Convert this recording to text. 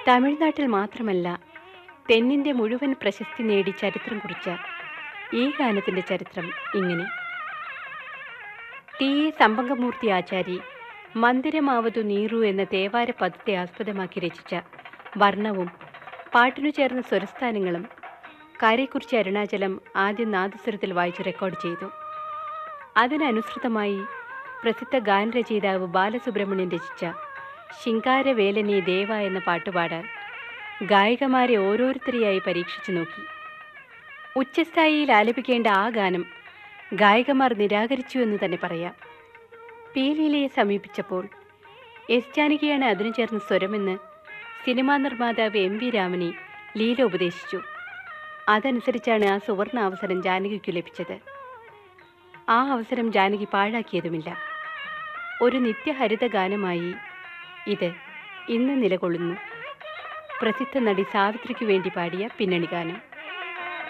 തമിഴ്നാട്ടിൽ മാത്രമല്ല തെന്നിന്ത്യ മുഴുവൻ പ്രശസ്തി നേടി ചരിത്രം കുറിച്ച ഈ ഗാനത്തിൻ്റെ ചരിത്രം ഇങ്ങനെ ടി എ സംപംഗമൂർത്തി ആചാരി മന്ദിരമാവതു നീറു എന്ന തേവാര പദത്തെ ആസ്പദമാക്കി രചിച്ച വർണ്ണവും പാട്ടിനു ചേർന്ന സ്വരസ്ഥാനങ്ങളും കാരെക്കുറിച്ച് അരുണാചലം ആദ്യം നാദസ്വരത്തിൽ വായിച്ച് റെക്കോർഡ് ചെയ്തു അതിനനുസൃതമായി പ്രസിദ്ധ ഗാനരചയിതാവ് ബാലസുബ്രഹ്മണ്യൻ രചിച്ച ശിങ്കാരവേലനെ ദേവ എന്ന പാട്ടുപാടാൻ ഗായികമാരെ ഓരോരുത്തരെയായി പരീക്ഷിച്ചു നോക്കി ഉച്ചസ്ഥായിയിൽ ആലപിക്കേണ്ട ആ ഗാനം ഗായികമാർ നിരാകരിച്ചു എന്ന് തന്നെ പറയാം പി ലീലയെ സമീപിച്ചപ്പോൾ എസ് ജാനകിയാണ് അതിനു ചേർന്ന സ്വരമെന്ന് സിനിമാ നിർമ്മാതാവ് എം വി രാമനെ ലീല ഉപദേശിച്ചു അതനുസരിച്ചാണ് ആ സുവർണ അവസരം ജാനകിക്കു ലഭിച്ചത് ആ അവസരം ജാനകി പാഴാക്കിയതുമില്ല ഒരു നിത്യഹരിത ഗാനമായി ഇത് ഇന്ന് നിലകൊള്ളുന്നു പ്രസിദ്ധ നടി സാവിത്രിക്ക് വേണ്ടി പാടിയ പിന്നണി ഗാനം